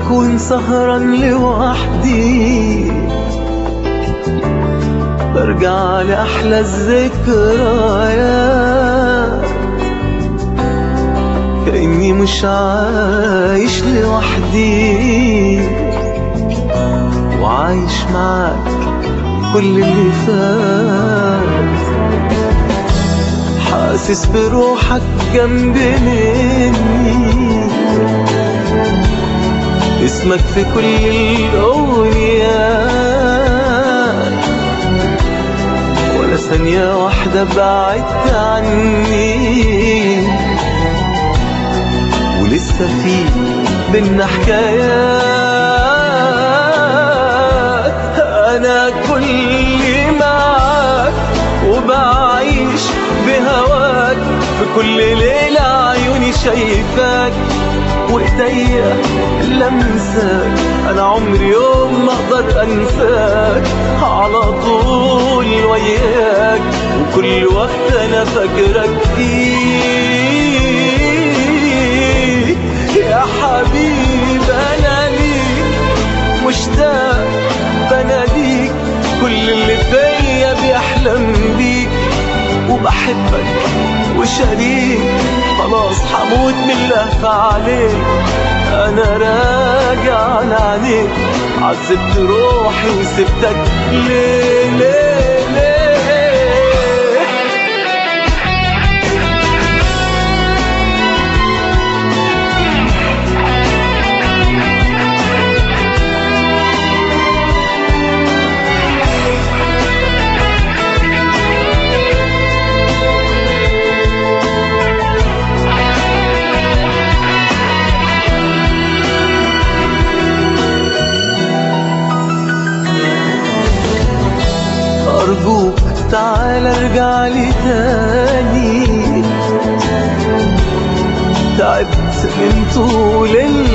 بكون سهران لوحدي برجع لأحلى الذكريات كأني مش عايش لوحدي وعايش معاك كل اللي فات حاسس بروحك جنب مني اسمك في كل الأغنيات ولا ثانية واحدة بعدت عني ولسه في بينا حكايات أنا كل معاك وبعيش بهواك في كل ليلة عيوني شايفاك وايديا لمساك انا عمري يوم ما اقدر انساك على طول وياك وكل وقت انا فاكرك فيه يا حبيب انا ليك مشتاق بناديك كل اللي فيا بيحلم بيك وبحبك وشريك خلاص حموت من اللهف عليك انا راجع على عينيك عذبت روحي وسبتك ليه ليه ليه أرجوك تعال ارجع لي تاني تعبت من طول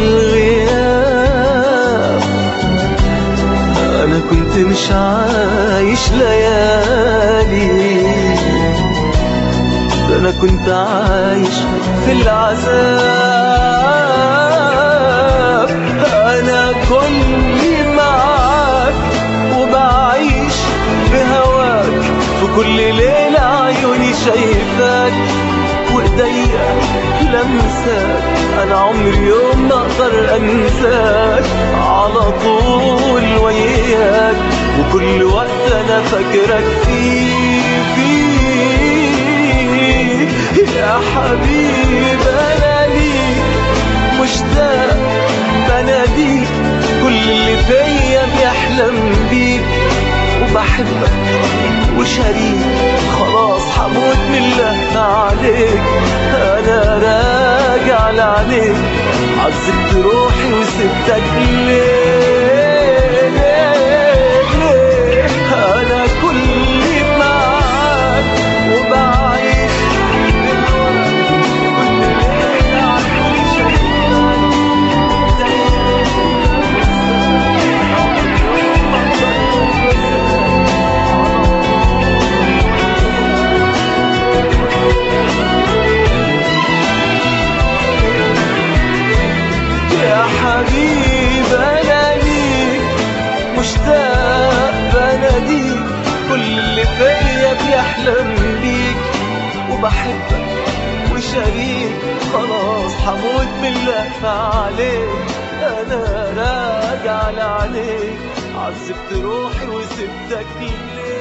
الغياب أنا كنت مش عايش ليالي ده أنا كنت عايش في العذاب أنا كل معاك وبعيش بهواك في كل ليلة عيوني شايفاك وايديا لمساك انا عمري يوم ما اقدر انساك على طول وياك وكل وقت انا فاكرك فيه فيه يا حبيب انا ليك مشتاق بناديك كل اللي فيا بيحلم بيك وبحبك وشريك خلاص حموت من اللهف عليك انا راجع لعينيك عذبت روحي وسبتك ليه ليه ليه انا كل معاك وبعيش كل ليلة عيوني يا حبيب انا ليك مشتاق بناديك كل اللي فيا بيحلم بيك وبحبك وشريك خلاص حموت من اللهف عليك انا راجع لعينيك عذبت روحي وسبتك ليه